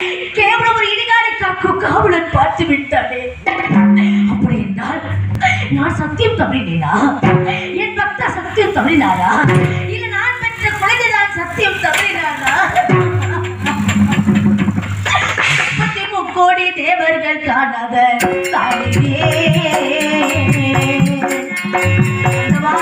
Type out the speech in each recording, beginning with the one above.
கேவலம் ஒரு இடிகாலை காக்கும் காவலன் பார்த்து விட்டானே அப்படி என்றால் நான் சத்தியம் தவறினேனா என் பக்தா சத்தியம் தவறினாரா இல்ல நான் பெற்ற குழந்தை நான் சத்தியம் தவறினாரா முப்பத்தி முக்கோடி தேவர்கள் காணாத தாயே அல்லவா?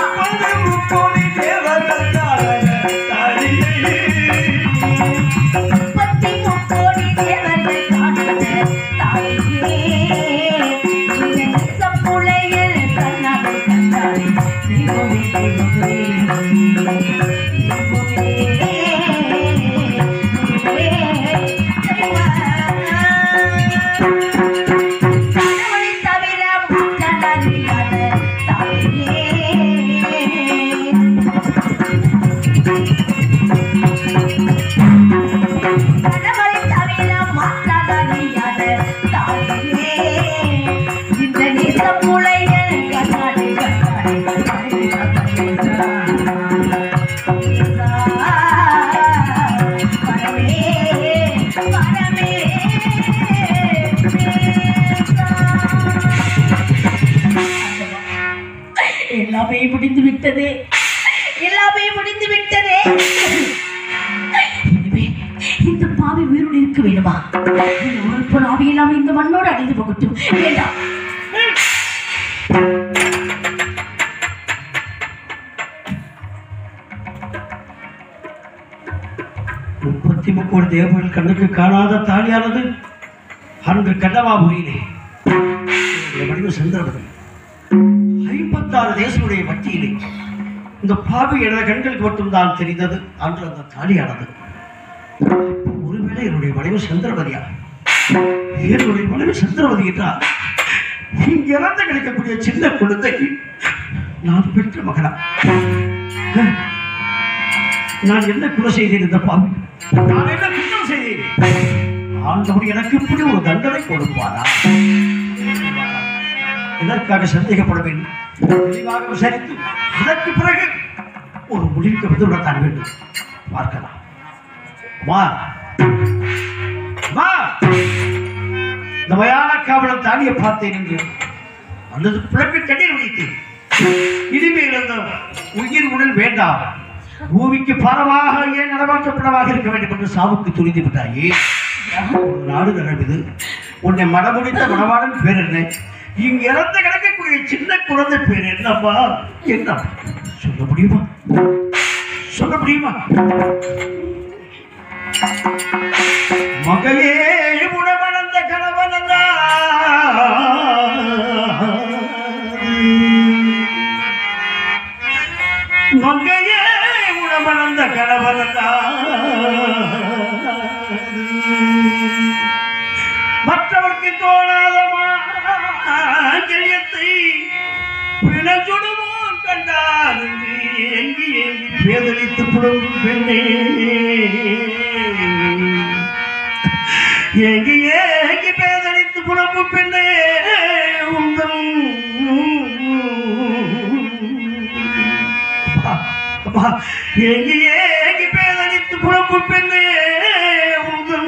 முப்பத்தி முக்கோடி தேவர்கள் காணாத தாயே இந்த சப்புளையில் கண்ணாடி கண்டாடி தெய்வமே தெய்வமே தெய்வமே கணவனை தவிர மற்றன் அறியாத தாயே கணவனை தவிர மற்றன் அறியாத தாயே இந்த நேசப்புளைய கண்ணாடி கண்ணாடி பரமே பரமே எல்லாமே முடிந்து விட்டதே எல்லாமே முடிந்து விட்டதே இனிமே இந்த பாவி உயிருடன் இருக்க வேண்டுமா இந்த ஒரு பொன் ஆவி இல்லாமல் இந்த மண்ணோடு அடைந்து போகட்டும் வேண்டாம் முப்பத்தி முக்கோடி தேவர்கள் கண்ணுக்கு காணாத தாலியானது அன்று கண்டமாபுரியிலே என்னுடைய வடிவ சந்திரபதி ஐம்பத்தாறு தேசனுடைய மத்தியிலே இந்த பாவி எனது கண்களுக்கு மட்டும்தான் தெரிந்தது அன்று அந்த தாலியானது அப்போ ஒருவேளை என்னுடைய வடிவ சந்திரபதியா என்னுடைய வடிவ சந்திரபதி என்றால் இங்கிருந்து கிடைக்கக்கூடிய சின்ன குழந்தை நான் பெற்ற மகனா நான் என்ன குறை செய்தேன் இந்த பாவி நான் என்ன குற்றம் செய்தேன் ஆண்டவர் எனக்கு இப்படி ஒரு தண்டனை கொடுப்பாரா இதற்காக சந்தேகப்பட வேண்டும் தெளிவாக விசாரித்து அதற்கு பிறகு ஒரு முடிவுக்கு வந்து விடத்தான் வேண்டும் பார்க்கலாம் வா வா இந்த மயான காவலன் தானியை பார்த்தேன் என்று அல்லது பிழப்பில் கண்ணீர் வடித்தேன் இனிமேல் அந்த உயிர் உடல் வேண்டாம் பூமிக்கு பாரமாக ஏன் நடமாற்றப்படமாக இருக்க வேண்டும் என்று சாவுக்கு துணிந்து விட்டாயே ஒரு நாடு நடக்குது உன்னை மனமுடித்த மணவாளன் பேர் என்ன இங்க இறந்து கிடக்கக்கூடிய சின்ன குழந்தை பேர் என்னப்பா என்ன சொல்ல முடியுமா சொல்ல முடியுமா மகையே உணவனந்த கணவனந்தா மங்கையே உணவனந்த கணவனந்தா மற்றவர்க்கு தோணாத மாங்கல்யத்தை பிணச்சுடுவோம் கண்டார் என்று ஏங்கி ஏங்கி பேதலித்து புலம்பும் பெண்ணே ஏங்கி ஏங்கி பேதலித்து புலம்பும் பெண்ணே உங்கள் அப்பா, ஏங்கி ஏங்கி பேதலித்து புலம்பும் பெண்ணே உங்கள்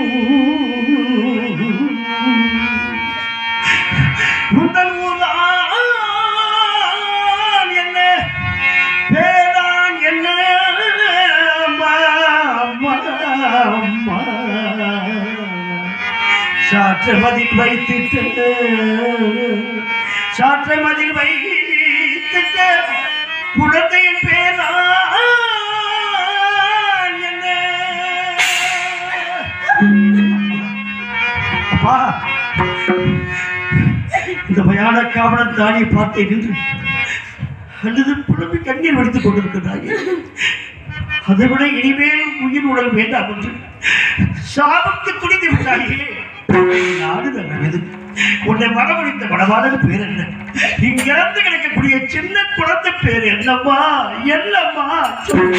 உங்கள் ஊர்தான் என்ன பேரான் என்ன அம்மா, அம்மா, அம்மா. சாற்று மதில் வைத்திட்டு சாற்று மதில் வைத்திட்டு குழந்தையின் பேரா என்ன அப்பா இந்த மயான காவலன் தானியை பார்த்தேன் என்று அல்லது புலம்பி கண்ணீர் வடித்துக் கொண்டிருக்கிறாய் அதை விட இனிமேல் உயிர் உடல் வேண்டாம் என்று சாபத்து துணிந்து விட்டாயே நாடு நல்லது உன்னை மரமளித்த மனவாளன் பேர் என்ன இங்கிருந்து கிடைக்கக்கூடிய சின்ன குழந்தை பேர் என்னம்மா என்னம்மா சொல்லு.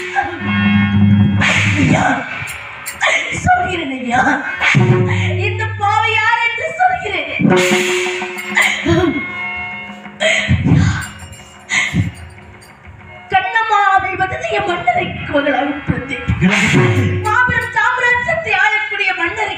ஐயா சொல்கிறேன் ஐயா இந்த பாவை யார் என்று சொல்கிறேன் கண்ணம்மா அபிமதனைய மன்னரை மகளாக பிறந்தேன் மாபெரும் சாம்ராஜ்யத்தை ஆளக்கூடிய மன்னரை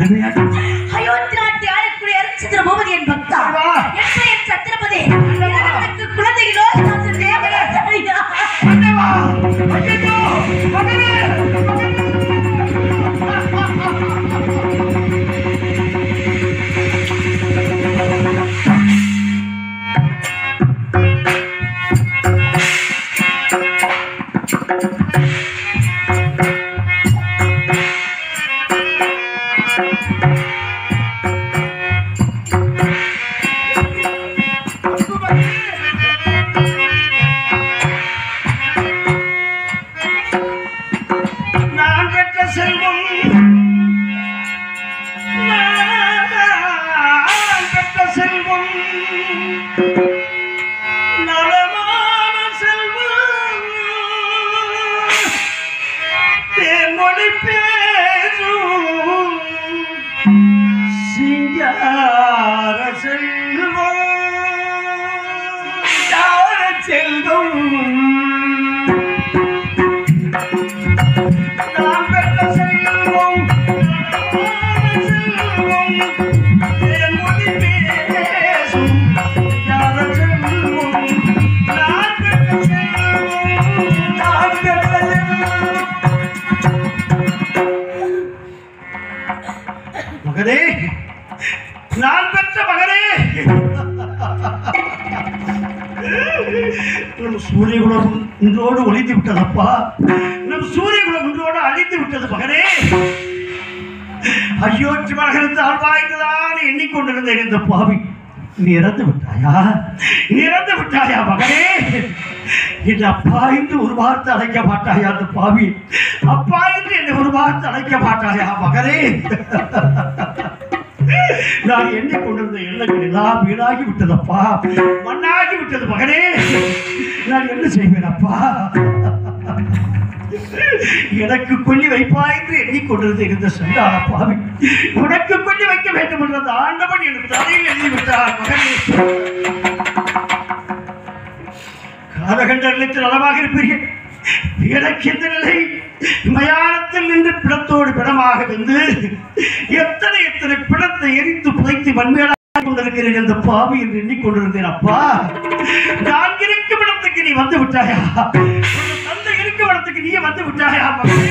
கடுமையாக அயோத்தி நாட்டை ஆளக்கூடிய அரிச்சந்திர பூபதி என் பக்தா வா. என் பெயர் சத்திரபதி எனக்கு குழந்தைகளோ நான் தேவதையா அண்ணேவா! ஐயையோ! மகனே! நான் பெற்ற செல்வம் நான் பெற்ற செல்வம் நலமான செல்வம் தேன்மொழி பேசும் சிங்கார செல்வம் சிங்கார செல்வம் நான் பெற்ற செல்வம் செல்வம் என் மொழி பேசும் யார செல்வம் நான் பெற்ற செல்வம் நான் பெற்ற செல்வம் மகனே நான் பெற்ற மகனே நம் சூரியகுலம் இன்றோடு ஒழித்து விட்டதப்பா நம் சூரியகுலம் இன்றோடு அழித்து விட்டது மகனே ஐயோற்றி மகனுக்கு ஆழ்வாய்க்குதான் எண்ணிக்கொண்டிருந்த இந்த பாவி நீ இறந்து விட்டாயா நீ இறந்து விட்டாயா மகனே என் அப்பா என்று ஒரு வார்த்தை அழைக்க மாட்டாயா அந்த பாவி அப்பா என்று என்னை ஒரு வார்த்தை அழைக்க மாட்டாயா மகனே நான் எண்ணிக்கொண்டிருந்த எண்ணங்கள் எல்லாம் வீணாகி விட்டதப்பா மண்ணாகி விட்டது மகனே நான் என்ன செய்வேன் அப்பா எனக்கு கொல்லி வைப்பா என்று எண்ணிக்கொண்டிருந்த இருந்த சென்றான பாவி உனக்கு கொல்லி வைக்க வேண்டும் என்ற அந்த ஆண்டவன் எனக்கு தலையில் எழுதி விட்டார் மகனே காலகண்ட நிலத்தில் நலமாக இருப்பீர்கள் எனக்கு எந்த நிலை மயானத்தில் நின்று பிணத்தோடு பிணமாக வந்து எத்தனை எத்தனை பிணத்தை எரித்து புதைத்து வன்மையாக கொண்டிருக்கிறேன் அந்த பாவி என்று எண்ணிக்கொண்டிருந்தேன் அப்பா நான் இருக்கும் இடத்துக்கு நீ வந்து விட்டாயா உன் தந்தை இருக்கும் இடத்துக்கு நீ வந்து விட்டாயா மகனே?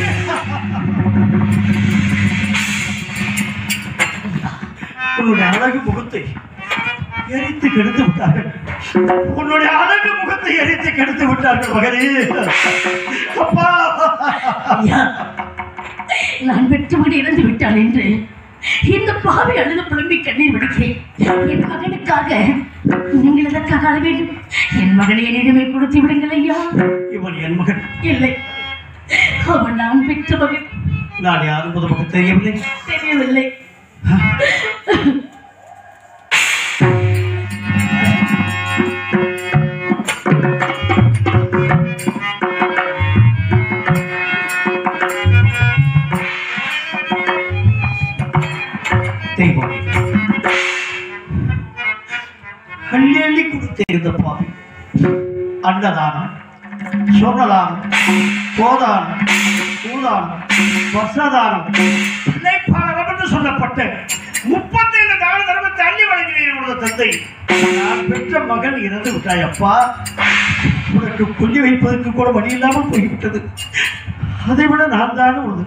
உன்னுடைய அழகு முகத்தை எரித்து கெடுத்து விட்டார்கள் உன்னுடைய அழகு முகத்தை எரித்து கெடுத்து விட்டார்கள் மகனே அப்பா ஐயா நான் பெற்றவன் இறந்து விட்டான் என்று இந்த பாவி அழுது புலம்பி கண்ணீர் விடுக்கிறேன் என் மகனுக்காக நீங்கள் எதற்காக அழ வேண்டும் என் மகனை என்னிடமே கொடுத்து விடுங்கள் ஐயா இவன் என் மகன் இல்லை அவன் நான் பெற்ற மகன் நான் யாரும் முதலுக்கு தெரியவில்லை தெரியவில்லை தெய்வம் கல்லெள்ளி கொடுத்தேன் இந்த பாவி அன்னதானம் சொர்ணதானம் கோதானம் பூதானம் வர்ஷதானம் பிள்ளைப்பாளரம் என்று சொல்லப்பட்ட முப்பத்தைந்து தான தர்மத்தை அள்ளி வழங்கினேன் உனது தந்தை நான் பெற்ற மகன் இறந்து விட்டாய் அப்பா உனக்கு கொல்லி வைப்பதற்கு கூட வழி இல்லாமல் போய்விட்டது அதை விட நான் தான் உனது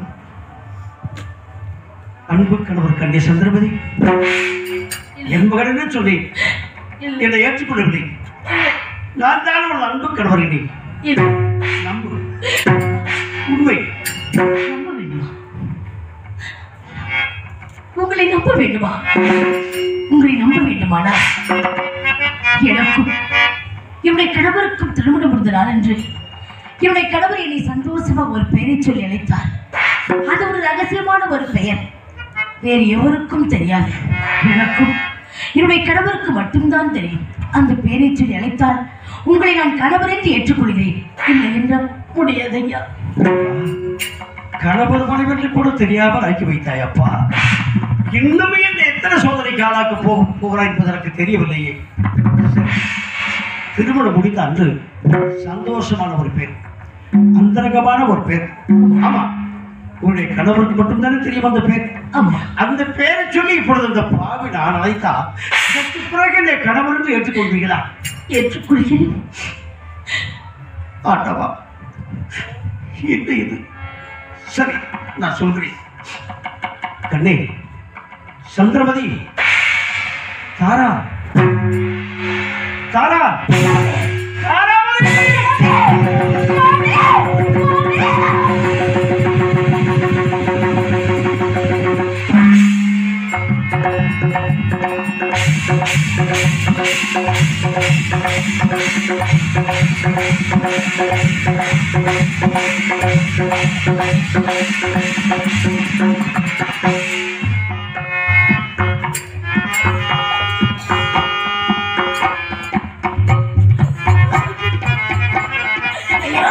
அன்பு கணவர் கண்ணே சந்திரபதி என் மகன் சொல்லி இல்லை என்னை ஏற்றுக்கொள்ளவில்லை நான் தான் உன் அன்பு கணவர் இல்லை இல்லை நம்பு உண்மை நம்ப வேண்டுமா உங்களை நம்ப வேண்டுமா உங்களை நம்ப வேண்டுமானா எனக்கும் என்னுடைய கணவருக்கும் திருமணம் முடிந்த நாள் அன்று என்னுடைய கணவர் என்னை சந்தோஷமா ஒரு பெயரை சொல்லி அழைத்தார் அது ஒரு ரகசியமான ஒரு பெயர் வேறு எவருக்கும் தெரியாது எனக்கும் என்னுடைய கணவருக்கு மட்டும்தான் தெரியும் அந்த பெயரை சொல்லி அழைத்தால் உங்களை நான் கணவர் என்று ஏற்றுக்கொள்கிறேன் இல்லை என்றால் முடியாது ஐயா கணவர் மனைவென்று கூட தெரியாமல் ஆக்கி வைத்தாய் அப்பா இன்னுமே என்ன எத்தனை சோதனைக்கு ஆளாக்க போக போகிறாய் என்பது எனக்கு தெரியவில்லையே திருமணம் முடிந்த அன்று சந்தோஷமான ஒரு பேர் அந்தரங்கமான ஒரு பேர் ஆமா உன்னுடைய கணவருக்கு மட்டும்தானே தெரியும் அந்த பேர் ஆமா அந்த பேரை சொல்லி இப்பொழுது இந்த பாவி நான் அழைத்தா அதற்கு பிறகு என்னை கணவர் என்று ஏற்றுக்கொள்வீங்களா ஏற்றுக்கொள்கிறேன் ஆண்டவா என்ன இது சரி நான் சொல்கிறேன் கண்ணே சந்திரமதி தாரா தாரா தாராமதி! ஐயா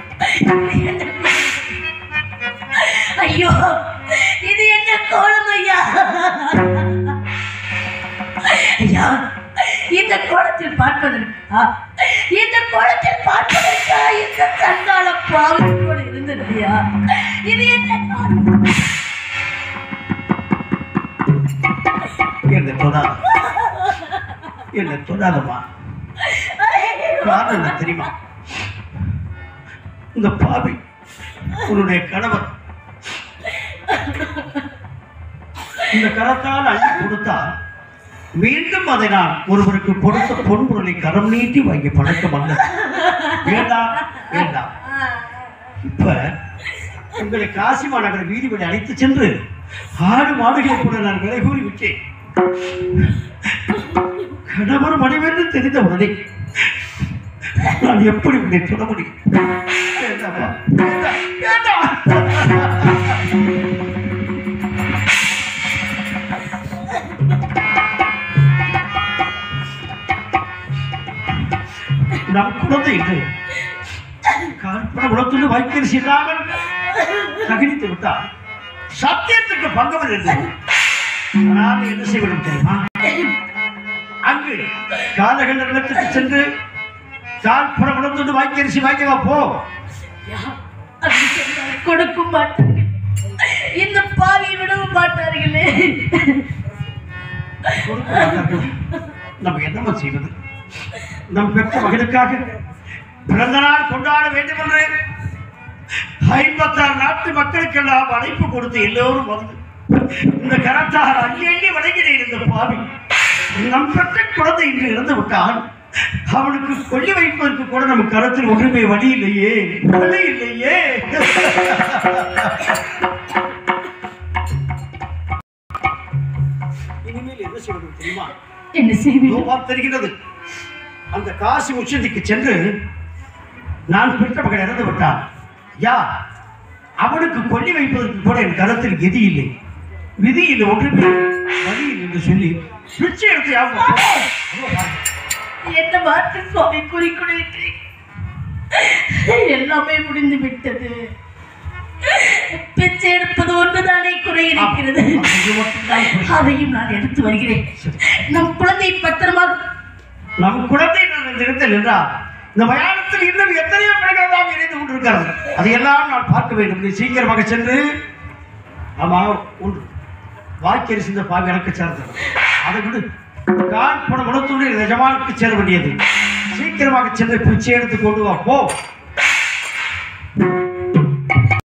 ஐயோ இது என்ன கோலம் ஐயா ஐயா இந்த கோலத்தில் பார்ப்பதற்கா இந்த கோலத்தில் பார்ப்பதற்கா இந்த சண்டாள பாவி கூட இருந்தது ஐயா இது என்ன கோலம்? என்னை தொடாத என்னை தொடாதம்மா காரணம் என்ன தெரியுமா இந்த பாவி உன்னுடைய கணவர் இந்த கரத்தால் அள்ளி கொடுத்தால் மீண்டும் அதை நான் ஒருவருக்கு கொடுத்த பொன்பொருளை கரம் நீட்டி வாங்கி பழக்கம் அல்ல வேண்டாம் வேண்டாம் இப்ப உங்களை காசி மாநகர வீதி வழி அழைத்து சென்று ஆடு மாடுகளை கூட நான் விலை கூறி விட்டேன் கணவர் மனைவென்று தெரிந்த உடனே நான் எப்படி உன்னை சொல்ல முடியும் வேண்டாம்மா. வேண்டாம், வேண்டாம். நம் குழந்தை என்று காற்பன உலகத்தில் வைக்கரிசி இல்லாமல் தகனித்து விட்டார் சத்தியத்துக்கு பங்கம் இருந்தது நான் என்ன செய்ய வேண்டும் தெரியுமா அங்கு காலகண்ட நிலத்துக்கு சென்று காற்பன உலகத்தோடு வாய்க்கரிசி வாங்கிவா போ ஐயா, அப்படி சொன்னால் கொடுக்க மாட்டார்கள் இந்த பாவியை விடவும் மாட்டார்களே கொடுக்க மாட்டார்கள். நம்ம என்னமா செய்வது நம் பெற்ற மகனுக்காக பிறந்த நாள் கொண்டாட வேண்டும் என்று ஐம்பத்தாறு நாட்டு மக்களுக்கெல்லாம் அழைப்பு கொடுத்து எல்லோரும் வந்து இந்த கரத்தால் அள்ளி அள்ளி வணங்கினேன் இந்த பாவி நம் பெற்ற குழந்தை இன்று இறந்து விட்டால் அவனுக்கு கொல்லி வைப்பதற்கு கூட நம் கரத்தில் ஒன்றுமே வழி இல்லையே வழி இல்லையே இனிமேல் என்ன செய்வது தெரியுமா என்ன செய்வீர்கள் ரூபாய் தெரிகிறது அந்த காசி உச்சந்திக்கு சென்று நான் பெற்ற மகன் இறந்து விட்டான் யா அவனுக்கு கொல்லி வைப்பதற்கு கூட என் கரத்தில் கதி இல்லை விதி இல்லை ஒன்றுமே வழி இல்லை என்று சொல்லி பிச்சை எடுத்து யாவும் என்ன வார்த்தை சுவாமி குறிக்கொண்டிருக்கிறேன் எல்லாமே முடிந்து விட்டது பிச்சை எடுப்பது ஒன்றுதானே குறை இருக்கிறது அதையும் நான் எடுத்து வருகிறேன் நம் குழந்தை பத்திரமாக நம் குழந்தை நான் இந்த இடத்தில் என்றால் இந்த மயானத்தில் இன்னும் எத்தனையோ பிள்ளைகள் எல்லாம் இணைந்து கொண்டிருக்கிறது அதையெல்லாம் நான் பார்க்க வேண்டும் நீ சீக்கிரமாக சென்று ஆமா ஒன்று வாய்க்கரிசி இந்த பாவி எனக்கு சேர்ந்தது அதை விடு கால் பண குணத்தோடு எஜமானுக்கு சேர வேண்டியது சீக்கிரமாக சென்று பிச்சை எடுத்து கொண்டு வா போ